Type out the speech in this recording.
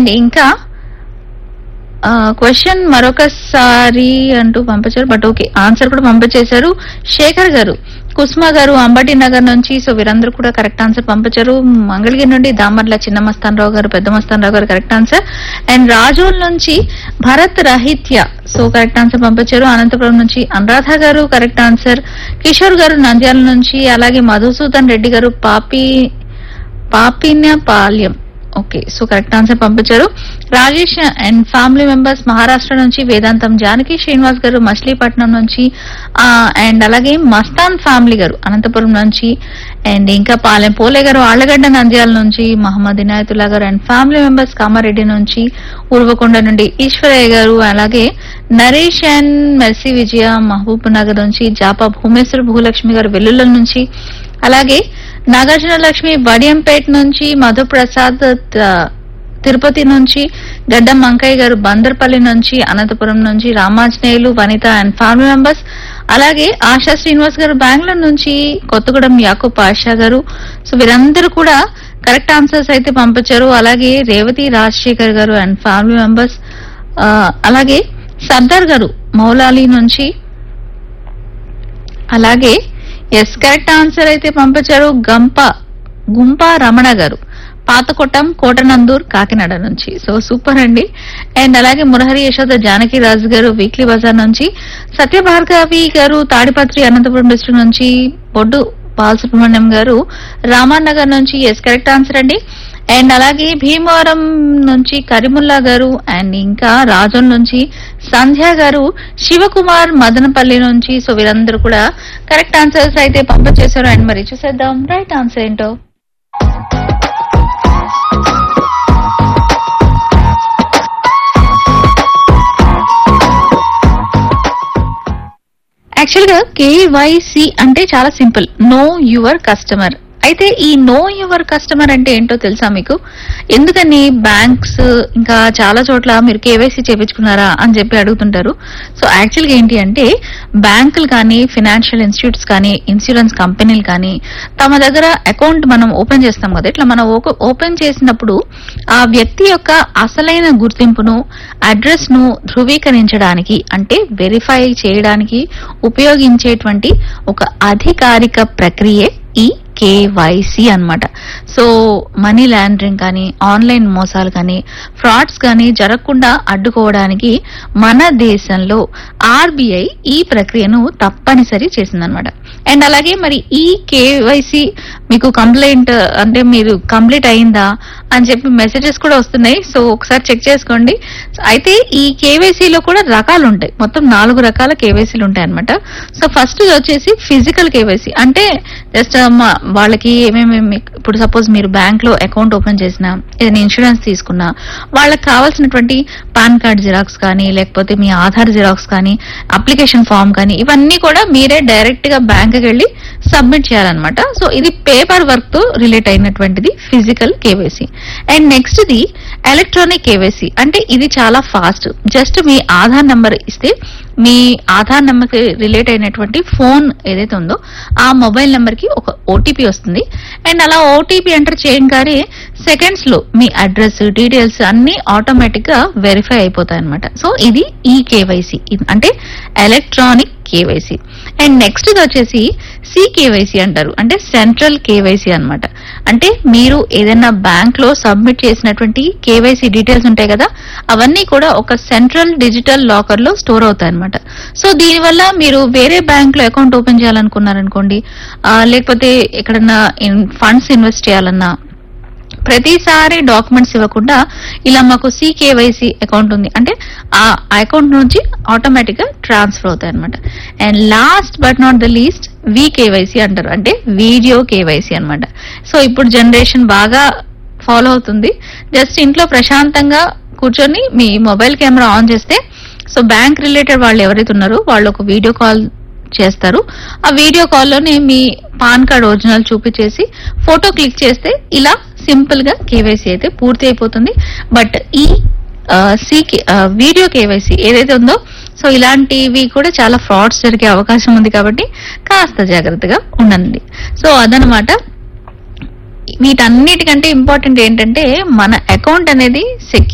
and ఇంకా question మరొకసారి అంటూ పంపించారు బట్ ఓకే ఆన్సర్ కూడా పంపించేశారు శేఖర్ గారు కుస్మా గారు అంబటి నగర్ నుంచి సో వీరందరూ కూడా కరెక్ట్ ఆన్సర్ పంపించారు మంగళగిరి నుండి దామర్ల చిన్న మస్తాన్ రావు గారు పెద్ద మస్తాన్ రావు గారు కరెక్ట్ ఆన్సర్ అండ్ రాజోల్ నుంచి Bharat Rahitya so correct answer పంపించారు అనంతపురం నుంచి అనురాధ గారు కరెక్ట్ ఆన్సర్ కిషోర్ గారు నంద్యాల నుంచి అలాగే మధుసూదన్ రెడ్డి గారు పాపి Papinyapalyam okay so correct answer పంపించారు Rajesh and family members Maharashtra నుంచి వేదాంతం జానకి శ్రీనివాస్ గారు మచిలీపట్నం నుంచి ఆ, అండ్ అలాగే మస్తాన్ ఫ్యామిలీ గారు అనంతపురం నుంచి అండ్ ఇంకా పాలెం పోలే గారు ఆళ్లగడ్డ నంద్యాల నుంచి మహమ్మద్ ఇనాయతుల్లా గారు అండ్ ఫ్యామిలీ మెంబర్స్ కామారెడ్డి నుంచి ఉర్వకొండ నుండి ఈశ్వరయ్య గారు అలాగే Naresh and Mercy Vijaya Mahabubnagar నుంచి జాపా భూమేశ్వర భూలక్ష్మి గారు వెల్లుల్ల నుంచి అలాగే నాగార్జున లక్ష్మి బడియంపేట నుంచి మధుప్రసాద్ త- తిరుపతి నుంచి గడ్డం మంకయ్య గారు బందర్పల్లి నుంచి అనంతపురం నుంచి Ramanjaneyulu Vanitha and family members అలాగే ఆశా శ్రీనివాస్ గారు బెంగళూరు నుంచి కొత్తగూడెం యాకూబ్ ఆశా గారు సో వీరందరూ కూడా కరెక్ట్ ఆన్సర్స్ అయితే పంపించారు అలాగే రేవతి రాజశేఖర్ గారు అండ్ ఫ్యామిలీ మెంబర్స్ అలాగే సర్దార్ గారు మౌలాలి నుంచి అలాగే ఎస్ కరెక్ట్ ఆన్సర్ అయితే పంపించారు గంప గుంప రమణ గారు పాతకొట్టం కోటనందూర్ కాకినాడ నుంచి సో సూపర్ అండి అండ్ అలాగే మురహరి యశోద జానకి రాజు గారు వీక్లీ బజార్ నుంచి సత్యభార్గవి గారు తాడిపత్రి అనంతపురం డిస్ట్రిక్ట్ నుంచి బొడ్డు బాలసుబ్రహ్మణ్యం గారు రామానగర్ నుంచి ఎస్ కరెక్ట్ ఆన్సర్ అండి అండ్ అలాగే భీమవరం నుంచి కరిముల్లా గారు అండ్ ఇంకా రాజన్ నుంచి సంధ్య గారు శివకుమార్ మదనపల్లి నుంచి సో వీరందరూ కూడా కరెక్ట్ ఆన్సర్స్ అయితే పంపించేశారు అండ్ మరి చూసేద్దాం రైట్ ఆన్సర్ ఏంటో యాక్చువల్ గా కేవైసి అంటే చాలా సింపుల్ నో యువర్ కస్టమర్ అయితే ఈ నో యువర్ కస్టమర్ అంటే ఏంటో తెలుసా మీకు ఎందుకని బ్యాంక్స్ ఇంకా చాలా చోట్ల మీరు కేవైసీ చేపించుకున్నారా అని చెప్పి అడుగుతుంటారు సో యాక్చువల్ గా ఏంటి అంటే బ్యాంకులు కానీ ఫినాన్షియల్ ఇన్స్టిట్యూట్స్ కానీ ఇన్సూరెన్స్ కంపెనీలు కానీ తమ దగ్గర అకౌంట్ మనం ఓపెన్ చేస్తాం కదా ఇట్లా మనం ఓపెన్ చేసినప్పుడు ఆ వ్యక్తి యొక్క అసలైన గుర్తింపును అడ్రస్ ను ధృవీకరించడానికి అంటే వెరిఫై చేయడానికి ఉపయోగించేటువంటి ఒక అధికారిక ప్రక్రియే ఈ కేవైసీ అన్నమాట సో మనీ లాండరింగ్ కానీ ఆన్లైన్ మోసాలు కానీ ఫ్రాడ్స్ కానీ జరగకుండా అడ్డుకోవడానికి మన దేశంలో ఆర్బీఐ ఈ ప్రక్రియను తప్పనిసరి చేసిందనమాట అండ్ అలాగే మరి ఈ కేవైసీ మీకు కంప్లైంట్ అంటే మీరు కంప్లీట్ అయిందా అని చెప్పి మెసేజెస్ కూడా వస్తున్నాయి సో ఒకసారి చెక్ చేసుకోండి అయితే ఈ కేవైసీలో కూడా రకాలు ఉంటాయి మొత్తం నాలుగు రకాల కేవైసీలు ఉంటాయి అనమాట సో ఫస్ట్ వచ్చేసి ఫిజికల్ కేవైసీ అంటే జస్ట్ వాళ్ళకి ఏమేమి మీకు- ఇప్పుడు సపోజ్ మీరు బ్యాంక్ లో అకౌంట్ ఓపెన్ చేసినా ఏదైనా ఇన్సూరెన్స్ తీసుకున్నా వాళ్ళకి కావాల్సినటువంటి పాన్ కార్డ్ జిరాక్స్ కానీ లేకపోతే మీ ఆధార్ జిరాక్స్ కానీ అప్లికేషన్ ఫామ్ కానీ ఇవన్నీ కూడా మీరే డైరెక్ట్ గా బ్యాంక్ కి వెళ్ళి సబ్మిట్ చేయాలన్నమాట సో ఇది పేపర్ వర్క్ తో రిలేట్ అయినటువంటిది physical KYC and next the electronic KYC అంటే ఇది చాలా ఫాస్ట్ జస్ట్ మీ ఆధార్ నెంబర్ ఇస్తే మీ ఆధార్ నెంబర్ కి రిలేట్ అయినటువంటి ఫోన్ ఏదైతే ఉందో ఆ మొబైల్ నెంబర్ కి ఒక ఓటీపీ వస్తుంది అండ్ అలా ఓటీపీ ఎంటర్ చేయగానే సెకండ్స్ లో మీ అడ్రస్ డీటెయిల్స్ అన్ని ఆటోమేటిక్ గా వెరిఫై అయిపోతాయి అనమాట సో ఇది ఈ కేవైసీ అంటే ఎలక్ట్రానిక్ కేవైసీ అండ్ నెక్స్ట్ వచ్చేసి సి కేవైసీ అంటారు అంటే సెంట్రల్ కేవైసీ అన్నమాట అంటే మీరు ఏదైనా బ్యాంక్ లో సబ్మిట్ చేసినటువంటి కేవైసీ డీటెయిల్స్ ఉంటాయి కదా అవన్నీ కూడా ఒక సెంట్రల్ డిజిటల్ లాకర్ లో స్టోర్ అవుతాయి అనమాట సో దీనివల్ల మీరు వేరే బ్యాంక్ లో అకౌంట్ ఓపెన్ చేయాలనుకున్నారనుకోండి ఆ, లేకపోతే ఎక్కడన్నా ఫండ్స్ ఇన్వెస్ట్ చేయాలన్నా ప్రతిసారి డాక్యుమెంట్స్ ఇవ్వకుండా ఇలా మాకు సికేవైసీ అకౌంట్ ఉంది అంటే ఆ అకౌంట్ నుంచి ఆటోమేటిక్ గా ట్రాన్స్ఫర్ అవుతాయి అనమాట and last but not the least KYC అంటారు అంటే వీడియో కేవైసీ అన్నమాట సో ఇప్పుడు జనరేషన్ బాగా ఫాలో అవుతుంది జస్ట్ ఇంట్లో ప్రశాంతంగా కూర్చొని మీ మొబైల్ కెమెరా ఆన్ చేస్తే సో బ్యాంక్ రిలేటెడ్ వాళ్ళు ఎవరైతే ఉన్నారో వాళ్ళు ఒక వీడియో కాల్ చేస్తారు ఆ వీడియో కాల్లోనే మీ పాన్ కార్డ్ ఒరిజినల్ చూపించేసి ఫోటో క్లిక్ చేస్తే ఇలా సింపుల్ గా కేవైసీ అయితే పూర్తి అయిపోతుంది బట్ ఈ సి వీడియో కేవైసీ ఏదైతే ఉందో సో ఇలాంటివి కూడా చాలా ఫ్రాడ్స్ జరిగే అవకాశం ఉంది కాబట్టి కాస్త జాగ్రత్తగా ఉండండి సో అదనమాట వీటన్నిటికంటే ఇంపార్టెంట్ ఏంటంటే మన అకౌంట్ అనేది సెక్యూర్